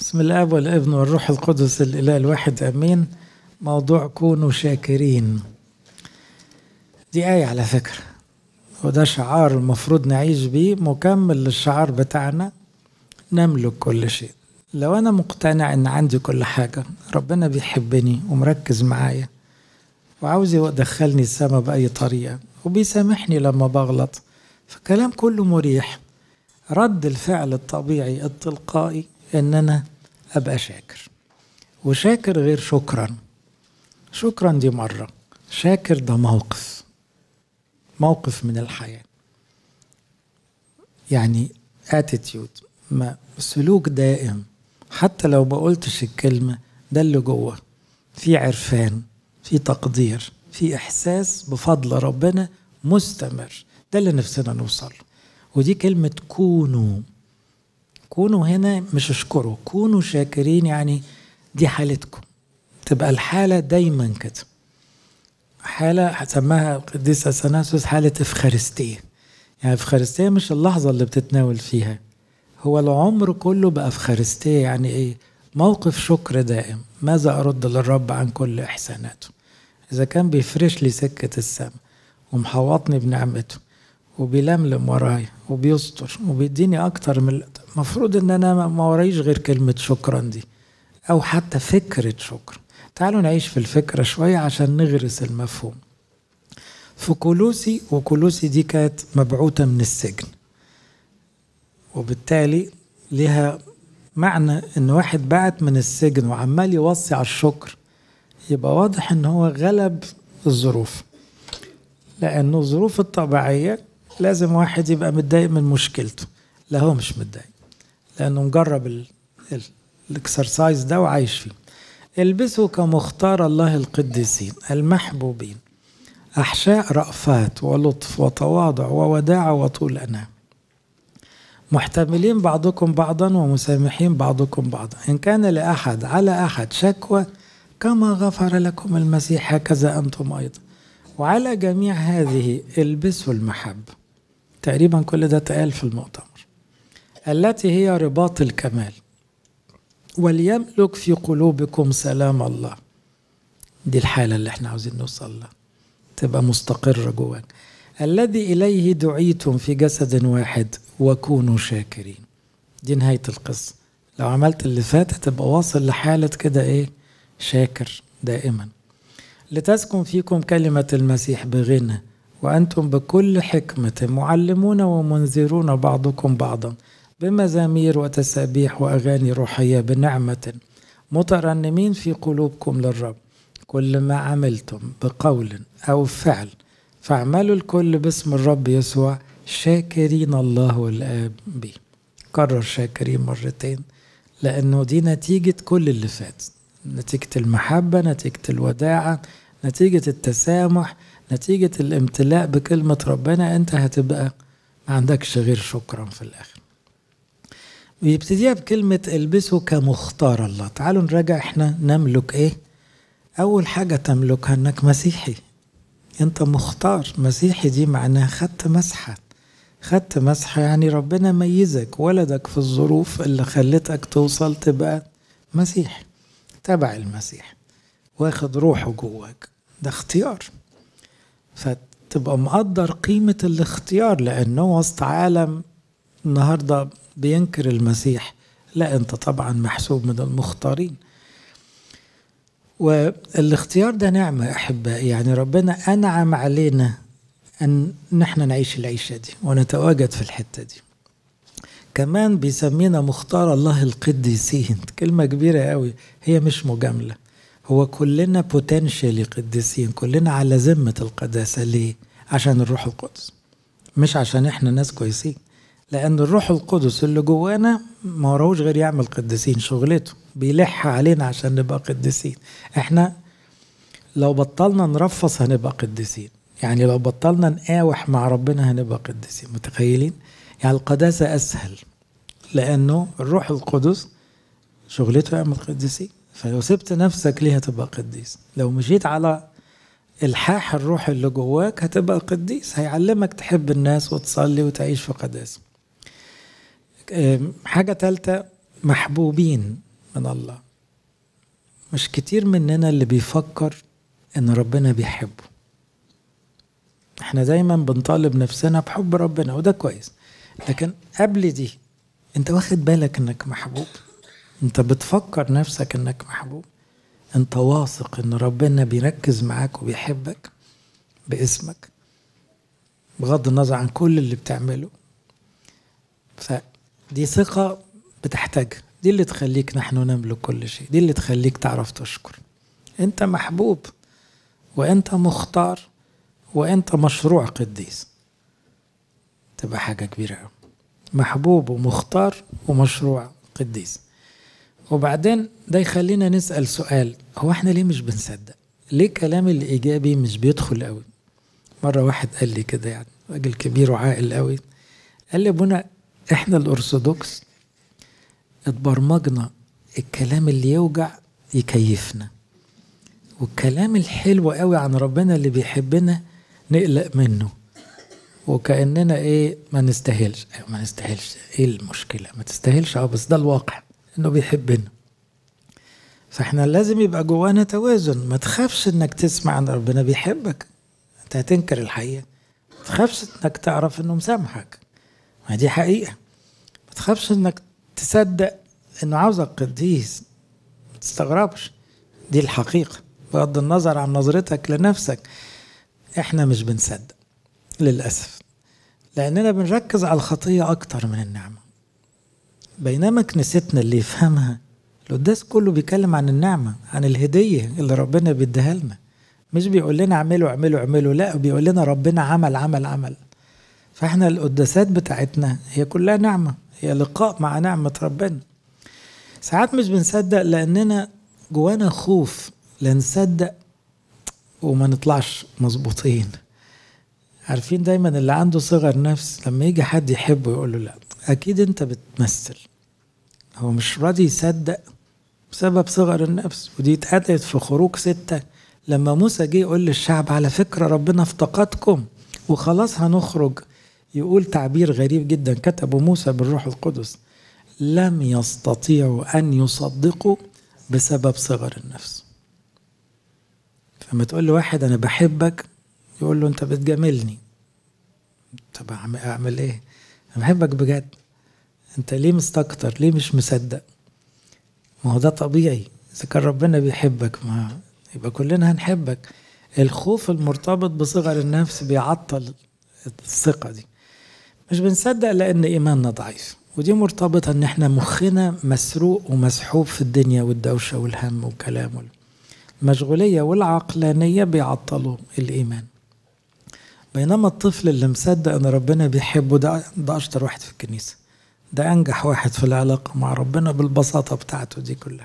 بسم الاب والابن والروح القدس الاله الواحد امين موضوع كونوا شاكرين دي آية على فكرة وده شعار المفروض نعيش بيه مكمل للشعار بتاعنا نملك كل شيء لو أنا مقتنع إن عندي كل حاجة ربنا بيحبني ومركز معايا وعاوز يدخلني السما بأي طريقة وبيسامحني لما بغلط فكلام كله مريح رد الفعل الطبيعي التلقائي إن أنا أبقى شاكر وشاكر غير شكرا شكرا دي مرة شاكر ده موقف موقف من الحياة يعني اتيتيود ما سلوك دائم حتى لو ما قلتش الكلمة ده اللي جوه في عرفان في تقدير في إحساس بفضل ربنا مستمر ده اللي نفسنا نوصل ودي كلمة كونوا كونوا هنا مش اشكروا كونوا شاكرين يعني دي حالتكم تبقى الحالة دايما كده حالة هسماها القديس أثناسوس حالة إفخارستية يعني إفخارستية مش اللحظة اللي بتتناول فيها هو العمر كله بقى إفخارستية يعني إيه موقف شكر دائم ماذا أرد للرب عن كل إحساناته إذا كان بيفرش لي سكة السماء ومحوطني بنعمته وبيلملم ورايا وبيستر وبيديني أكتر من المفروض إن أنا ما ورايش غير كلمة شكرا دي أو حتى فكرة شكر تعالوا نعيش في الفكرة شوية عشان نغرس المفهوم في كولوسي وكولوسي دي كانت مبعوثة من السجن وبالتالي لها معنى ان واحد بعت من السجن وعمال يوصي على الشكر يبقى واضح ان هو غلب الظروف لانه الظروف الطبيعية لازم واحد يبقى متضايق من مشكلته لا هو مش متضايق لانه مجرب الاكسرسايز ده وعايش فيه البسوا كمختار الله القديسين المحبوبين أحشاء رأفات ولطف وتواضع ووداعة وطول أنام محتملين بعضكم بعضا ومسامحين بعضكم بعضا إن كان لأحد على أحد شكوى كما غفر لكم المسيح هكذا أنتم أيضا وعلى جميع هذه البسوا المحبة تقريبا كل ده اتقال في المؤتمر التي هي رباط الكمال وليملك في قلوبكم سلام الله دي الحالة اللي احنا عاوزين نوصل لها تبقى مستقرة جواك الذي إليه دعيتم في جسد واحد وكونوا شاكرين دي نهاية القصة لو عملت اللي فات هتبقى واصل لحالة كده ايه شاكر دائما لتسكن فيكم كلمة المسيح بغنى وأنتم بكل حكمة معلمون ومنذرون بعضكم بعضا بمزامير وتسابيح وأغاني روحية بنعمة مترنمين في قلوبكم للرب كل ما عملتم بقول أو فعل فاعملوا الكل باسم الرب يسوع شاكرين الله والآب به كرر شاكرين مرتين لأنه دي نتيجة كل اللي فات نتيجة المحبة نتيجة الوداعة نتيجة التسامح نتيجة الامتلاء بكلمة ربنا أنت هتبقى ما عندكش غير شكرا في الآخر ويبتديها بكلمة البسوا كمختار الله تعالوا نراجع احنا نملك ايه أول حاجة تملكها انك مسيحي انت مختار مسيحي دي معناها خدت مسحة خدت مسحة يعني ربنا ميزك ولدك في الظروف اللي خلتك توصل تبقى مسيح تبع المسيح واخد روحه جواك ده اختيار فتبقى مقدر قيمة الاختيار لأنه وسط عالم النهارده بينكر المسيح لا انت طبعا محسوب من المختارين والاختيار ده نعمة يا أحبائي يعني ربنا أنعم علينا أن نحن نعيش العيشة دي ونتواجد في الحتة دي كمان بيسمينا مختار الله القديسين كلمة كبيرة قوي هي مش مجاملة هو كلنا بوتنشالي قديسين كلنا على ذمة القداسة ليه؟ عشان الروح القدس مش عشان احنا ناس كويسين لأن الروح القدس اللي جوانا ما وراهوش غير يعمل قديسين شغلته بيلح علينا عشان نبقى قديسين احنا لو بطلنا نرفص هنبقى قديسين يعني لو بطلنا نقاوح مع ربنا هنبقى قديسين متخيلين يعني القداسة أسهل لأنه الروح القدس شغلته يعمل قديسين فلو سبت نفسك ليه هتبقى قديس لو مشيت على الحاح الروح اللي جواك هتبقى قديس هيعلمك تحب الناس وتصلي وتعيش في قداسه حاجة تالتة محبوبين من الله مش كتير مننا اللي بيفكر ان ربنا بيحبه احنا دايما بنطالب نفسنا بحب ربنا وده كويس لكن قبل دي انت واخد بالك انك محبوب انت بتفكر نفسك انك محبوب انت واثق ان ربنا بيركز معاك وبيحبك باسمك بغض النظر عن كل اللي بتعمله فدي ثقة بتحتاجها دي اللي تخليك نحن نملك كل شيء دي اللي تخليك تعرف تشكر انت محبوب وانت مختار وانت مشروع قديس تبقى حاجة كبيرة قوي محبوب ومختار ومشروع قديس وبعدين ده يخلينا نسأل سؤال هو احنا ليه مش بنصدق ليه كلام الإيجابي مش بيدخل قوي مرة واحد قال لي كده يعني راجل كبير وعاقل قوي قال لي ابونا احنا الأرثوذكس اتبرمجنا الكلام اللي يوجع يكيفنا والكلام الحلو قوي عن ربنا اللي بيحبنا نقلق منه وكأننا ايه ما نستاهلش ما نستاهلش ايه المشكلة ما تستاهلش اه بس ده الواقع انه بيحبنا فاحنا لازم يبقى جوانا توازن ما تخافش انك تسمع ان ربنا بيحبك انت هتنكر الحقيقة ما تخافش انك تعرف انه مسامحك ما دي حقيقة ما تخافش انك تصدق انه عاوزك قديس ما تستغربش دي الحقيقة بغض النظر عن نظرتك لنفسك احنا مش بنصدق للأسف لأننا بنركز على الخطية أكتر من النعمة بينما كنيستنا اللي يفهمها القداس كله بيتكلم عن النعمة عن الهدية اللي ربنا بيديها لنا مش بيقول لنا اعملوا اعملوا اعملوا لا بيقول لنا ربنا عمل عمل عمل فاحنا القداسات بتاعتنا هي كلها نعمة هي لقاء مع نعمة ربنا ساعات مش بنصدق لأننا جوانا خوف لا نصدق وما نطلعش مظبوطين عارفين دايما اللي عنده صغر نفس لما يجي حد يحبه يقول له لا اكيد انت بتمثل هو مش راضي يصدق بسبب صغر النفس ودي اتقالت في خروج ستة لما موسى جه يقول للشعب على فكرة ربنا افتقدكم وخلاص هنخرج يقول تعبير غريب جدا كتبه موسى بالروح القدس لم يستطيعوا أن يصدقوا بسبب صغر النفس فما تقول لواحد أنا بحبك يقول له أنت بتجاملني طب أعمل إيه؟ أنا بحبك بجد أنت ليه مستكتر؟ ليه مش مصدق؟ ما هو ده طبيعي إذا كان ربنا بيحبك ما يبقى كلنا هنحبك الخوف المرتبط بصغر النفس بيعطل الثقة دي مش بنصدق لأن إيماننا ضعيف ودي مرتبطة إن إحنا مخنا مسروق ومسحوب في الدنيا والدوشة والهم والكلام المشغولية والعقلانية بيعطلوا الإيمان بينما الطفل اللي مصدق إن ربنا بيحبه ده ده أشطر واحد في الكنيسة ده أنجح واحد في العلاقة مع ربنا بالبساطة بتاعته دي كلها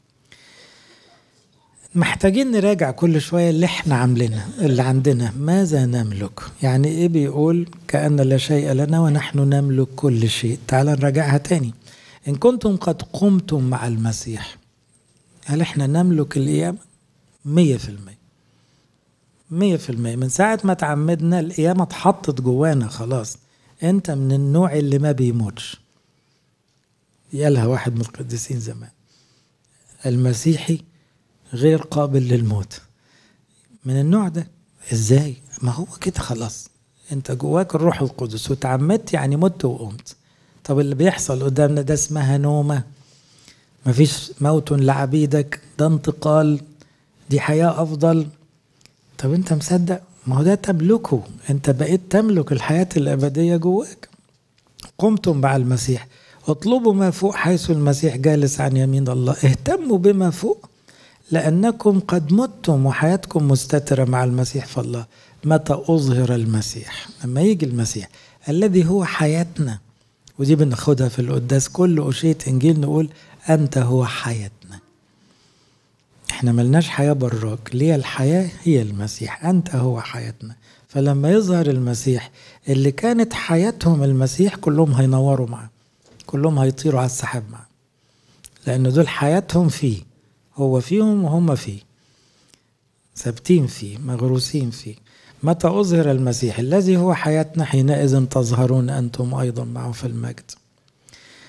محتاجين نراجع كل شوية اللي احنا عاملينه اللي عندنا ماذا نملك يعني ايه بيقول كأن لا شيء لنا ونحن نملك كل شيء تعال نراجعها تاني إن كنتم قد قمتم مع المسيح هل احنا نملك القيامة مية في المية مية في المية من ساعة ما تعمدنا القيامة اتحطت جوانا خلاص انت من النوع اللي ما بيموتش يالها واحد من القديسين زمان المسيحي غير قابل للموت من النوع ده ازاي ما هو كده خلاص انت جواك الروح القدس وتعمدت يعني مت وقمت طب اللي بيحصل قدامنا ده اسمها نومة مفيش موت لعبيدك ده انتقال دي حياة أفضل طب انت مصدق ما هو ده تملكه انت بقيت تملك الحياة الأبدية جواك قمتم مع المسيح اطلبوا ما فوق حيث المسيح جالس عن يمين الله اهتموا بما فوق لأنكم قد متم وحياتكم مستترة مع المسيح فالله متى أظهر المسيح لما يجي المسيح الذي هو حياتنا ودي بناخدها في القداس كل أشية إنجيل نقول أنت هو حياتنا احنا ملناش حياة براك ليه الحياة هي المسيح أنت هو حياتنا فلما يظهر المسيح اللي كانت حياتهم المسيح كلهم هينوروا معاه كلهم هيطيروا على السحاب معاه لأن دول حياتهم فيه هو فيهم وهم فيه ثابتين فيه مغروسين فيه متى أظهر المسيح الذي هو حياتنا حينئذ تظهرون أنتم أيضا معه في المجد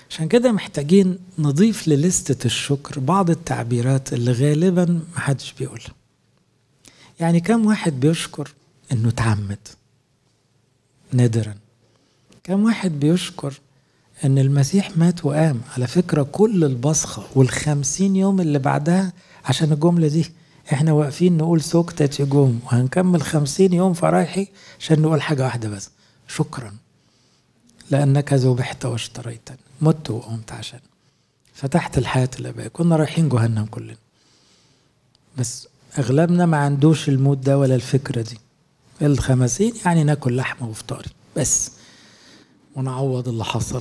عشان كده محتاجين نضيف للستة الشكر بعض التعبيرات اللي غالبا محدش بيقولها يعني كم واحد بيشكر انه اتعمد نادرا كم واحد بيشكر ان المسيح مات وقام على فكرة كل البصخة والخمسين يوم اللي بعدها عشان الجملة دي احنا واقفين نقول سكتة يجوم وهنكمل خمسين يوم فرايحي عشان نقول حاجة واحدة بس شكرا لأنك ذبحت واشتريتني مت وقمت عشان فتحت الحياة الأبدية كنا رايحين جهنم كلنا بس أغلبنا ما عندوش الموت ده ولا الفكرة دي الخمسين يعني ناكل لحمة وفطاري بس ونعوض اللي حصل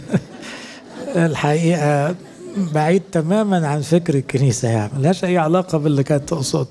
الحقيقة بعيد تماما عن فكر الكنيسة يعني ملهاش أي علاقة باللي كانت تقصد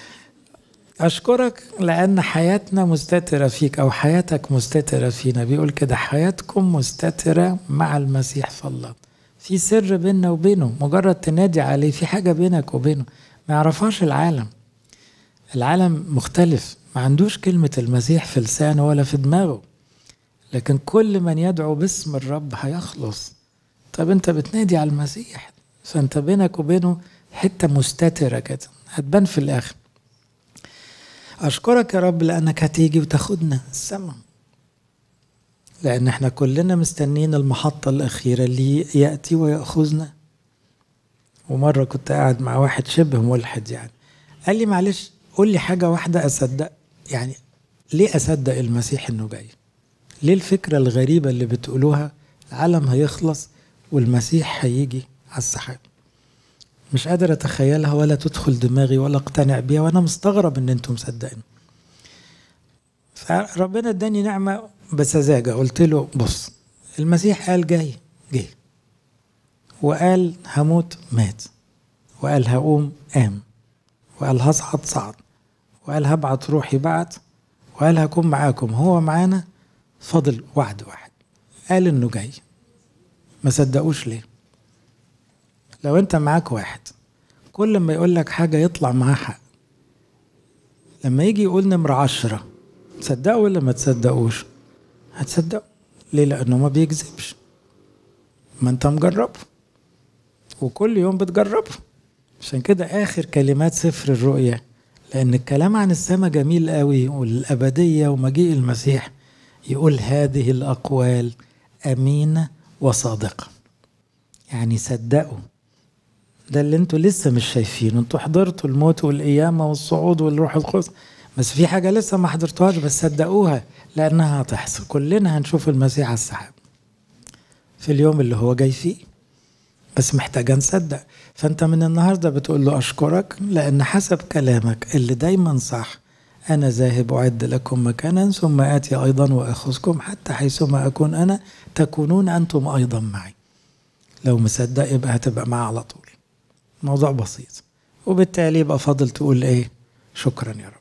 أشكرك لأن حياتنا مستترة فيك أو حياتك مستترة فينا بيقول كده حياتكم مستترة مع المسيح في الله في سر بيننا وبينه مجرد تنادي عليه في حاجة بينك وبينه ما يعرفهاش العالم العالم مختلف ما عندوش كلمة المسيح في لسانه ولا في دماغه لكن كل من يدعو باسم الرب هيخلص طب انت بتنادي على المسيح فانت بينك وبينه حتة مستترة كده هتبان في الآخر أشكرك يا رب لأنك هتيجي وتاخدنا السماء لأن احنا كلنا مستنين المحطة الأخيرة اللي يأتي ويأخذنا ومرة كنت قاعد مع واحد شبه ملحد يعني قال لي معلش قول لي حاجة واحدة أصدق يعني ليه أصدق المسيح إنه جاي؟ ليه الفكرة الغريبة اللي بتقولوها العالم هيخلص والمسيح هيجي على السحاب مش قادر اتخيلها ولا تدخل دماغي ولا اقتنع بيها وانا مستغرب ان انتم مصدقين فربنا اداني نعمة بسذاجة قلت له بص المسيح قال جاي جه وقال هموت مات وقال هقوم قام وقال هصعد صعد وقال هبعت روحي بعت وقال هكون معاكم هو معانا فاضل وعد واحد قال انه جاي ما صدقوش ليه لو انت معاك واحد كل ما يقول لك حاجة يطلع معاه حق لما يجي يقول نمرة عشرة تصدقوا ولا ما تصدقوش هتصدقوا ليه لأنه ما بيكذبش ما انت مجربه وكل يوم بتجربه عشان كده آخر كلمات سفر الرؤيا لأن الكلام عن السماء جميل قوي والأبدية ومجيء المسيح يقول هذه الأقوال أمينة وصادقة يعني صدقوا ده اللي انتوا لسه مش شايفينه انتوا حضرتوا الموت والقيامة والصعود والروح القدس بس في حاجة لسه ما حضرتوهاش بس صدقوها لأنها هتحصل كلنا هنشوف المسيح على السحاب في اليوم اللي هو جاي فيه بس محتاجة نصدق فأنت من النهاردة بتقول له أشكرك لأن حسب كلامك اللي دايما صح أنا ذاهب أعد لكم مكانا ثم آتي أيضا وأخذكم حتى حيثما أكون أنا تكونون أنتم أيضا معي لو مصدق يبقى هتبقى معاه على طول موضوع بسيط وبالتالي يبقى فاضل تقول ايه شكرا يا رب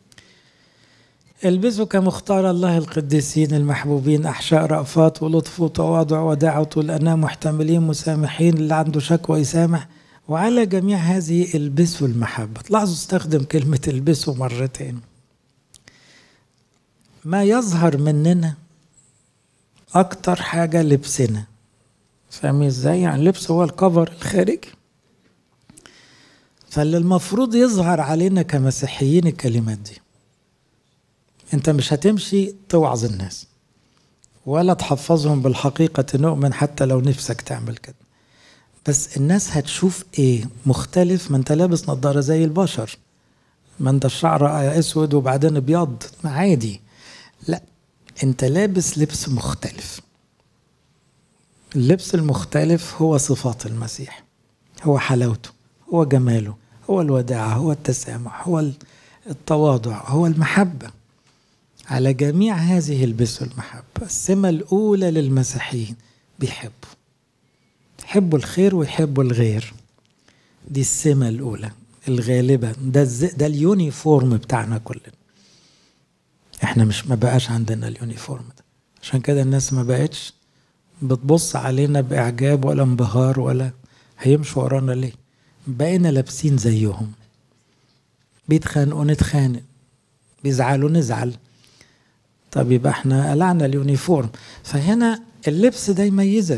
البسوا كمختار الله القديسين المحبوبين احشاء رأفات ولطف وتواضع ودعوة الانام محتملين مسامحين اللي عنده شكوى يسامح وعلى جميع هذه البسوا المحبة لاحظوا استخدم كلمة البسوا مرتين ما يظهر مننا أكتر حاجة لبسنا فاهمين ازاي؟ يعني اللبس هو الكفر الخارجي فاللي المفروض يظهر علينا كمسيحيين الكلمات دي انت مش هتمشي توعظ الناس ولا تحفظهم بالحقيقة نؤمن حتى لو نفسك تعمل كده بس الناس هتشوف ايه مختلف ما انت لابس نظارة زي البشر ما انت الشعر اسود وبعدين ابيض عادي لا انت لابس لبس مختلف اللبس المختلف هو صفات المسيح هو حلاوته هو جماله هو الوداعة هو التسامح هو التواضع هو المحبة على جميع هذه البسوا المحبة السمة الأولى للمسيحيين بيحبوا يحبوا الخير ويحبوا الغير دي السمة الأولى الغالبة ده ده اليونيفورم بتاعنا كلنا احنا مش ما بقاش عندنا اليونيفورم ده عشان كده الناس ما بقتش بتبص علينا بإعجاب ولا انبهار ولا هيمشوا ورانا ليه بقينا لابسين زيهم بيتخانقوا نتخانق بيزعلوا نزعل طب يبقى احنا قلعنا اليونيفورم فهنا اللبس ده يميزك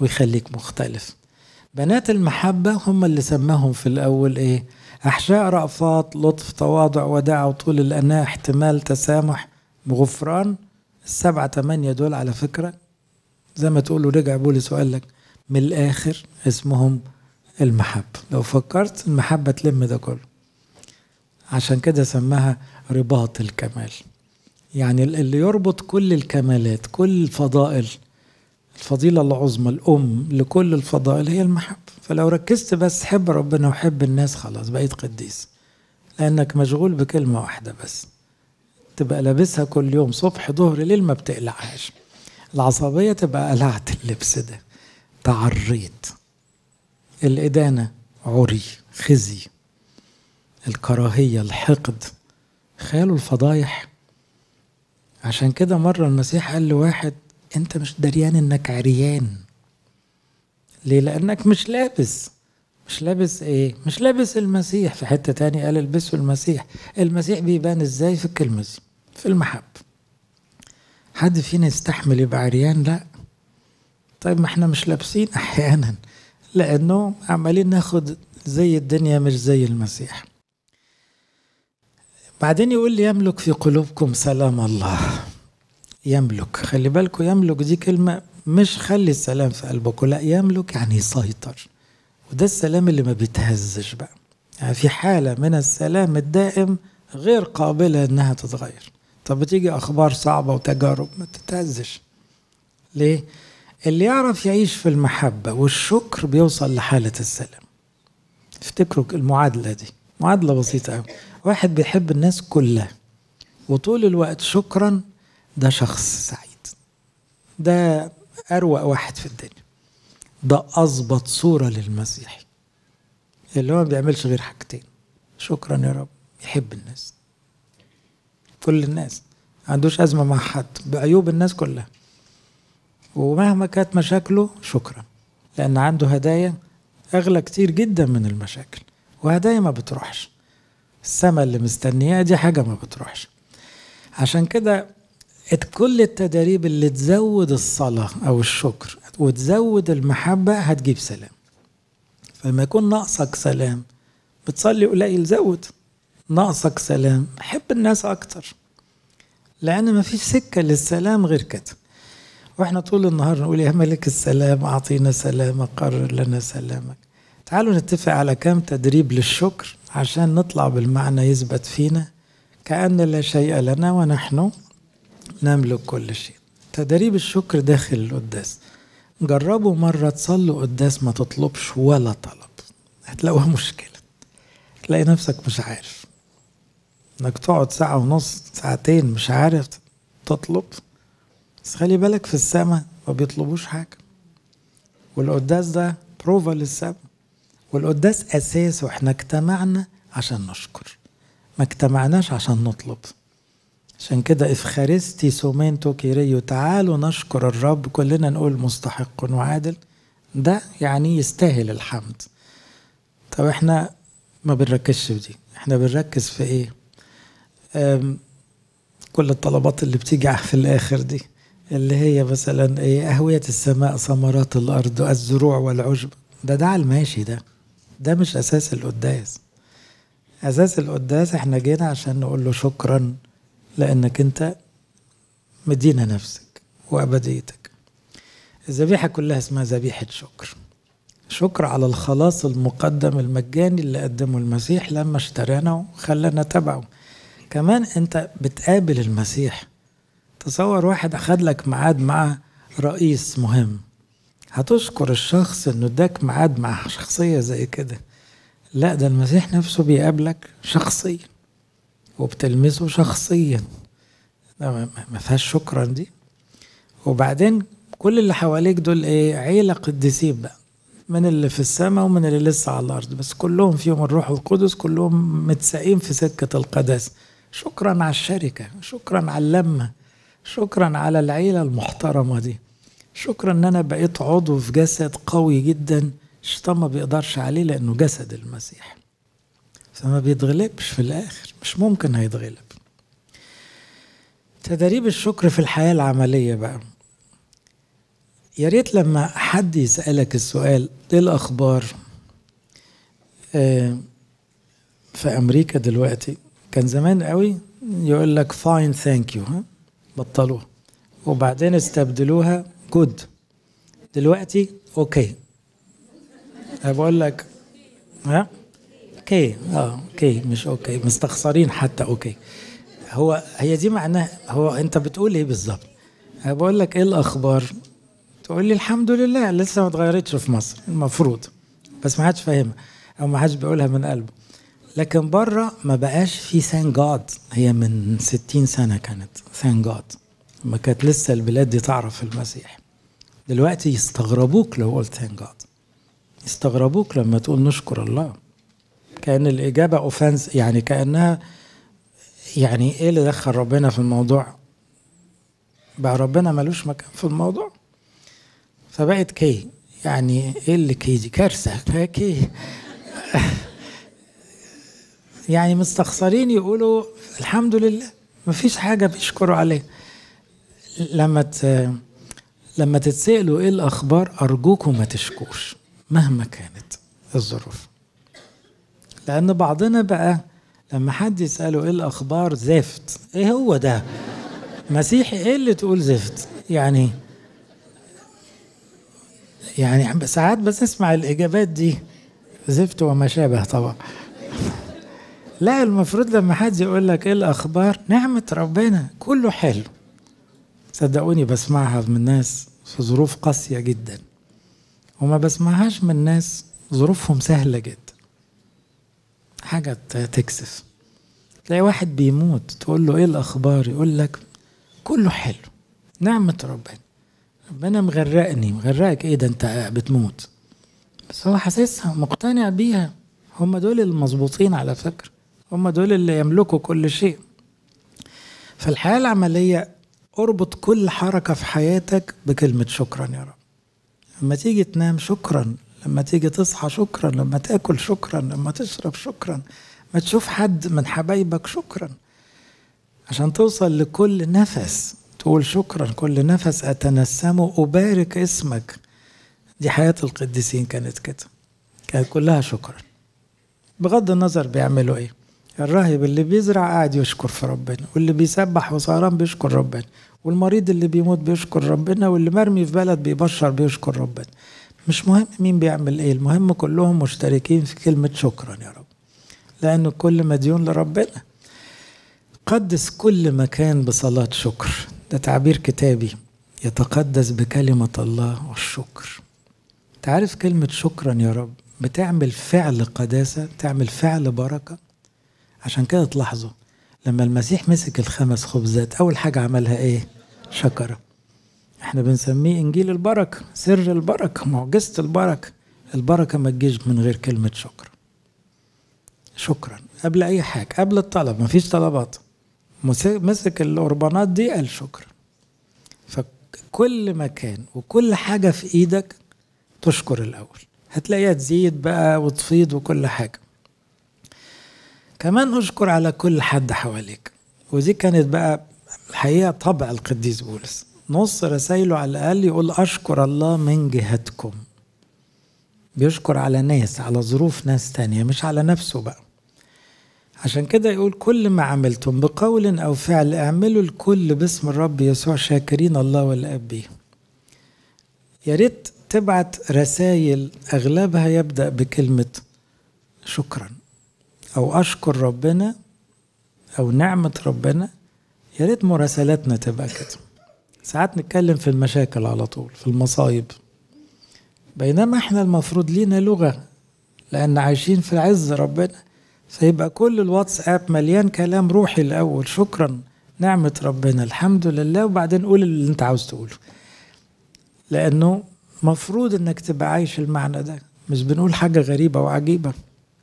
ويخليك مختلف بنات المحبة هم اللي سماهم في الأول إيه أحشاء رأفات لطف تواضع وداع وطول الأناة احتمال تسامح غفران السبعة تمانية دول على فكرة زي ما تقولوا رجع بولس وقال لك من الآخر اسمهم المحبة لو فكرت المحبة تلم ده كله عشان كده سماها رباط الكمال يعني اللي يربط كل الكمالات كل الفضائل الفضيلة العظمى الأم لكل الفضائل هي المحبة فلو ركزت بس حب ربنا وحب الناس خلاص بقيت قديس لأنك مشغول بكلمة واحدة بس تبقى لابسها كل يوم صبح ظهر ليل ما بتقلعهاش العصبية تبقى قلعت اللبس ده تعريت الإدانة عري خزي الكراهية الحقد خيالوا الفضايح عشان كده مرة المسيح قال لواحد انت مش دريان انك عريان ليه لانك مش لابس مش لابس ايه مش لابس المسيح في حتة تاني قال البسوا المسيح المسيح بيبان ازاي في الكلمة دي في المحب حد فينا يستحمل يبقى عريان لا طيب ما احنا مش لابسين احيانا لانه عمالين ناخد زي الدنيا مش زي المسيح بعدين يقول لي يملك في قلوبكم سلام الله يملك خلي بالكم يملك دي كلمة مش خلي السلام في قلبكم لا يملك يعني يسيطر وده السلام اللي ما بيتهزش بقى يعني في حالة من السلام الدائم غير قابلة انها تتغير طب بتيجي اخبار صعبة وتجارب ما تتهزش ليه اللي يعرف يعيش في المحبة والشكر بيوصل لحالة السلام افتكروا المعادلة دي معادلة بسيطة قوي واحد بيحب الناس كلها وطول الوقت شكرا ده شخص سعيد ده أروق واحد في الدنيا ده أظبط صورة للمسيح اللي هو ما بيعملش غير حاجتين شكرا يا رب يحب الناس كل الناس ما عندوش أزمة مع حد بعيوب الناس كلها ومهما كانت مشاكله شكرا لأن عنده هدايا أغلى كتير جدا من المشاكل وهدايا ما بتروحش السما اللي مستنياها دي حاجة ما بتروحش عشان كده كل التدريب اللي تزود الصلاة أو الشكر وتزود المحبة هتجيب سلام فلما يكون ناقصك سلام بتصلي قليل زود ناقصك سلام حب الناس أكتر لأن ما فيش سكة للسلام غير كده واحنا طول النهار نقول يا ملك السلام أعطينا سلامك قرر لنا سلامك تعالوا نتفق على كام تدريب للشكر عشان نطلع بالمعنى يثبت فينا كأن لا شيء لنا ونحن نملك كل شيء تدريب الشكر داخل القداس جربوا مرة تصلوا قداس ما تطلبش ولا طلب هتلاقوها مشكلة تلاقي نفسك مش عارف انك تقعد ساعة ونص ساعتين مش عارف تطلب بس خلي بالك في السماء ما بيطلبوش حاجة والقداس ده بروفا للسماء والقداس أساسه احنا اجتمعنا عشان نشكر ما اجتمعناش عشان نطلب عشان كده افخارستي سومينتو كيريو تعالوا نشكر الرب كلنا نقول مستحق وعادل ده يعني يستاهل الحمد طب احنا ما بنركزش في دي احنا بنركز في ايه كل الطلبات اللي بتيجي في الاخر دي اللي هي مثلا ايه اهوية السماء ثمرات الارض الزروع والعشب ده ده على الماشي ده ده مش اساس القداس اساس القداس احنا جينا عشان نقول له شكرا لانك انت مدينا نفسك وابديتك الذبيحه كلها اسمها ذبيحه شكر شكر على الخلاص المقدم المجاني اللي قدمه المسيح لما اشترانا وخلانا تبعه كمان انت بتقابل المسيح تصور واحد اخد لك ميعاد مع رئيس مهم هتشكر الشخص انه اداك ميعاد مع شخصيه زي كده لا ده المسيح نفسه بيقابلك شخصيا وبتلمسه شخصيا ما فيهاش شكرا دي وبعدين كل اللي حواليك دول ايه عيلة قديسين بقى من اللي في السماء ومن اللي لسه على الأرض بس كلهم فيهم الروح القدس كلهم متساقين في سكة القداسة شكرا على الشركة شكرا على اللمة شكرا على العيلة المحترمة دي شكرا ان انا بقيت عضو في جسد قوي جدا الشيطان ما بيقدرش عليه لانه جسد المسيح فما بيتغلبش في الاخر مش ممكن هيتغلب تدريب الشكر في الحياة العملية بقى يا ريت لما حد يسألك السؤال ايه الأخبار آه في أمريكا دلوقتي كان زمان قوي يقول لك فاين ثانك يو ها بطلوها وبعدين استبدلوها جود دلوقتي اوكي بقول لك ها اوكي اه اوكي مش اوكي مستخسرين حتى اوكي هو هي دي معناها هو انت بتقول ايه بالظبط بقول لك ايه الاخبار تقول لي الحمد لله لسه ما اتغيرتش في مصر المفروض بس ما حدش فاهمها او ما حدش بيقولها من قلبه لكن بره ما بقاش في ثان جاد هي من 60 سنه كانت ثان جاد ما كانت لسه البلاد دي تعرف المسيح دلوقتي يستغربوك لو قلت ثان جاد يستغربوك لما تقول نشكر الله كأن الإجابة أوفنس يعني كأنها يعني إيه اللي دخل ربنا في الموضوع بقى ربنا ملوش مكان في الموضوع فبقت كي يعني ايه اللي كي دي كارثه كي يعني مستخسرين يقولوا الحمد لله مفيش حاجه بيشكروا عليها لما ت... لما تتسالوا ايه الاخبار ارجوكم ما تشكوش مهما كانت الظروف لان بعضنا بقى لما حد يساله ايه الاخبار زفت ايه هو ده مسيحي ايه اللي تقول زفت يعني يعني ساعات بس اسمع الاجابات دي زفت وما شابه طبعا لا المفروض لما حد يقول لك ايه الاخبار نعمه ربنا كله حلو صدقوني بسمعها من ناس في ظروف قاسيه جدا وما بسمعهاش من ناس ظروفهم سهله جدا حاجه تكسف تلاقي واحد بيموت تقول له ايه الاخبار يقول لك كله حلو نعمه ربنا ربنا مغرقني مغرقك ايه ده انت بتموت بس هو حاسسها مقتنع بيها هم دول المظبوطين على فكرة هم دول اللي يملكوا كل شيء فالحياة العملية اربط كل حركة في حياتك بكلمة شكرا يا رب لما تيجي تنام شكرا لما تيجي تصحى شكرا لما تاكل شكرا لما تشرب شكرا ما تشوف حد من حبايبك شكرا عشان توصل لكل نفس تقول شكرا كل نفس أتنسمه أبارك اسمك دي حياة القديسين كانت كده كانت كلها شكرا بغض النظر بيعملوا ايه الراهب اللي بيزرع قاعد يشكر في ربنا واللي بيسبح وسهران بيشكر ربنا والمريض اللي بيموت بيشكر ربنا واللي مرمي في بلد بيبشر بيشكر ربنا مش مهم مين بيعمل ايه المهم كلهم مشتركين في كلمة شكرا يا رب لأن كل مديون لربنا قدس كل مكان بصلاة شكر ده تعبير كتابي يتقدس بكلمة الله والشكر تعرف كلمة شكرا يا رب بتعمل فعل قداسة تعمل فعل بركة عشان كده تلاحظوا لما المسيح مسك الخمس خبزات أول حاجة عملها إيه شكرة احنا بنسميه إنجيل البركة سر البركة معجزة البركة البركة ما تجيش من غير كلمة شكر شكرا قبل أي حاجة قبل الطلب مفيش طلبات مسك القربانات دي قال شكرا فكل مكان وكل حاجة في إيدك تشكر الأول هتلاقيها تزيد بقى وتفيض وكل حاجة كمان أشكر على كل حد حواليك ودي كانت بقى الحقيقة طبع القديس بولس نص رسائله على الأقل يقول أشكر الله من جهتكم بيشكر على ناس على ظروف ناس تانية مش على نفسه بقى عشان كده يقول كل ما عملتم بقول أو فعل اعملوا الكل باسم الرب يسوع شاكرين الله والآب به يا ريت تبعت رسائل أغلبها يبدأ بكلمة شكرا أو أشكر ربنا أو نعمة ربنا يا ريت مراسلاتنا تبقى كده ساعات نتكلم في المشاكل على طول في المصايب بينما احنا المفروض لينا لغة لأن عايشين في عز ربنا فيبقى كل الواتساب مليان كلام روحي الأول شكرا نعمة ربنا الحمد لله وبعدين قول اللي انت عاوز تقوله لأنه مفروض انك تبقى عايش المعنى ده مش بنقول حاجة غريبة وعجيبة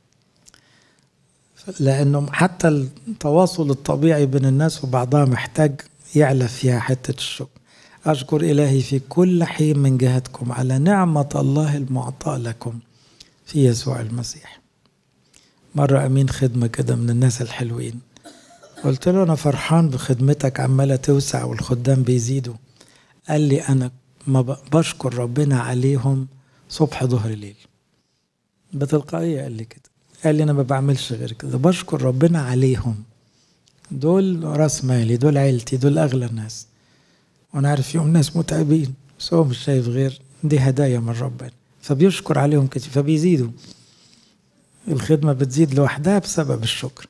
لأنه حتى التواصل الطبيعي بين الناس وبعضها محتاج يعلى فيها حتة الشكر أشكر إلهي في كل حين من جهتكم على نعمة الله المعطاة لكم في يسوع المسيح مرة أمين خدمة كده من الناس الحلوين قلت له أنا فرحان بخدمتك عمالة توسع والخدام بيزيدوا قال لي أنا ما بشكر ربنا عليهم صبح ظهر ليل بتلقائية قال لي كده قال لي أنا ما بعملش غير كده بشكر ربنا عليهم دول راس مالي دول عيلتي دول أغلى الناس وأنا عارف فيهم ناس متعبين بس هو مش شايف غير دي هدايا من ربنا فبيشكر عليهم كتير فبيزيدوا الخدمة بتزيد لوحدها بسبب الشكر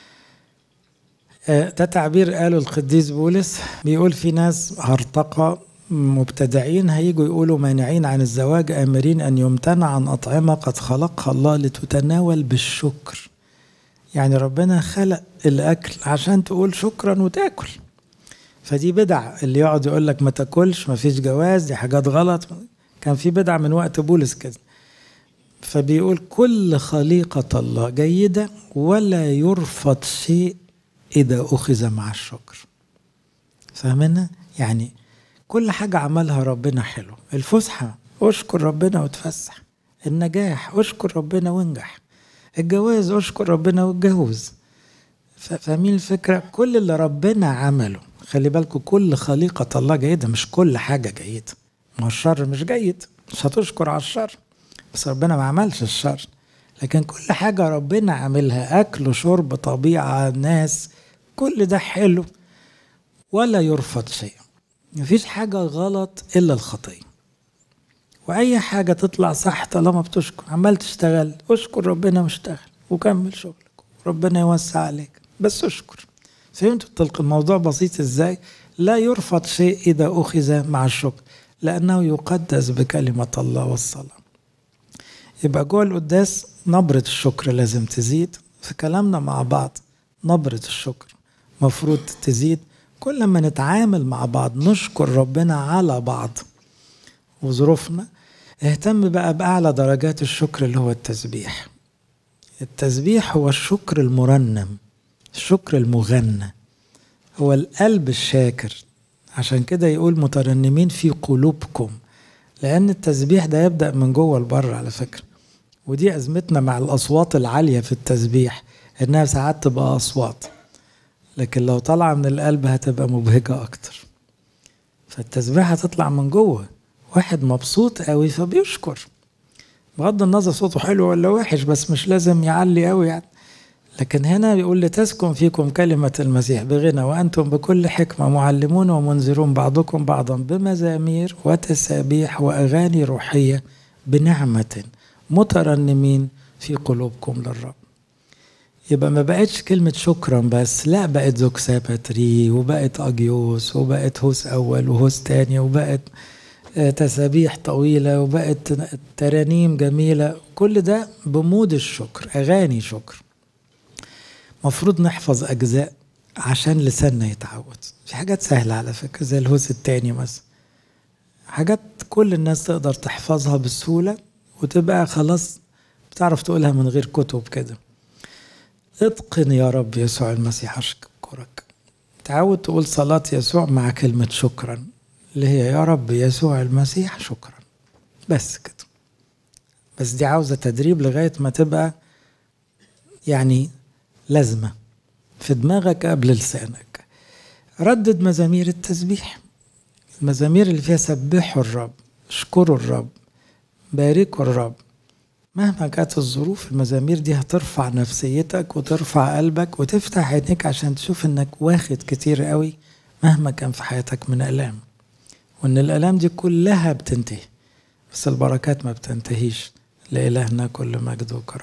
ده تعبير قاله القديس بولس بيقول في ناس هرطقة مبتدعين هيجوا يقولوا مانعين عن الزواج آمرين أن يمتنع عن أطعمة قد خلقها الله لتتناول بالشكر يعني ربنا خلق الأكل عشان تقول شكرا وتاكل فدي بدع اللي يقعد يقول لك ما تاكلش ما فيش جواز دي حاجات غلط كان في بدع من وقت بولس كده فبيقول كل خليقة الله جيدة ولا يرفض شيء إذا أخذ مع الشكر فاهمنا؟ يعني كل حاجة عملها ربنا حلو الفسحة اشكر ربنا وتفسح النجاح اشكر ربنا وانجح الجواز اشكر ربنا واتجوز فاهمين الفكرة كل اللي ربنا عمله خلي بالكم كل خليقة الله جيدة مش كل حاجة جيدة ما الشر مش جيد مش هتشكر على الشر بس ربنا ما عملش الشر لكن كل حاجة ربنا عاملها أكل شرب طبيعة ناس كل ده حلو ولا يرفض شيء مفيش حاجة غلط إلا الخطية وأي حاجة تطلع صح طالما بتشكر عمال تشتغل اشكر ربنا واشتغل وكمل شغلك ربنا يوسع عليك بس اشكر فهمتوا تلقى الموضوع بسيط ازاي لا يرفض شيء إذا أخذ مع الشكر لأنه يقدس بكلمة الله والصلاة يبقى جوه القداس نبرة الشكر لازم تزيد في كلامنا مع بعض نبرة الشكر مفروض تزيد كل ما نتعامل مع بعض نشكر ربنا على بعض وظروفنا اهتم بقى بأعلى درجات الشكر اللي هو التسبيح التسبيح هو الشكر المرنم الشكر المغنى هو القلب الشاكر عشان كده يقول مترنمين في قلوبكم لأن التسبيح ده يبدأ من جوه لبره على فكرة ودي أزمتنا مع الأصوات العالية في التسبيح إنها ساعات تبقى أصوات لكن لو طالعة من القلب هتبقى مبهجة أكتر فالتسبيح هتطلع من جوه واحد مبسوط قوي فبيشكر بغض النظر صوته حلو ولا وحش بس مش لازم يعلي قوي يعني لكن هنا بيقول لتسكن فيكم كلمة المسيح بغنى وأنتم بكل حكمة معلمون ومنذرون بعضكم بعضا بمزامير وتسابيح وأغاني روحية بنعمة مترنمين في قلوبكم للرب يبقى ما بقتش كلمة شكرا بس لا بقت زوكساباتري وبقت أجيوس وبقت هوس أول وهوس تاني وبقت تسابيح طويلة وبقت ترانيم جميلة كل ده بمود الشكر أغاني شكر مفروض نحفظ أجزاء عشان لساننا يتعود في حاجات سهلة على فكرة زي الهوس التاني مثلا حاجات كل الناس تقدر تحفظها بسهولة وتبقى خلاص بتعرف تقولها من غير كتب كده اتقن يا رب يسوع المسيح أشكرك تعود تقول صلاة يسوع مع كلمة شكرا اللي هي يا رب يسوع المسيح شكرا بس كده بس دي عاوزة تدريب لغاية ما تبقى يعني لازمة في دماغك قبل لسانك ردد مزامير التسبيح المزامير اللي فيها سبحوا الرب اشكروا الرب باركوا الرب مهما كانت الظروف المزامير دي هترفع نفسيتك وترفع قلبك وتفتح عينيك عشان تشوف انك واخد كتير قوي مهما كان في حياتك من الام وان الالام دي كلها بتنتهي بس البركات ما بتنتهيش لإلهنا كل مجد وكرم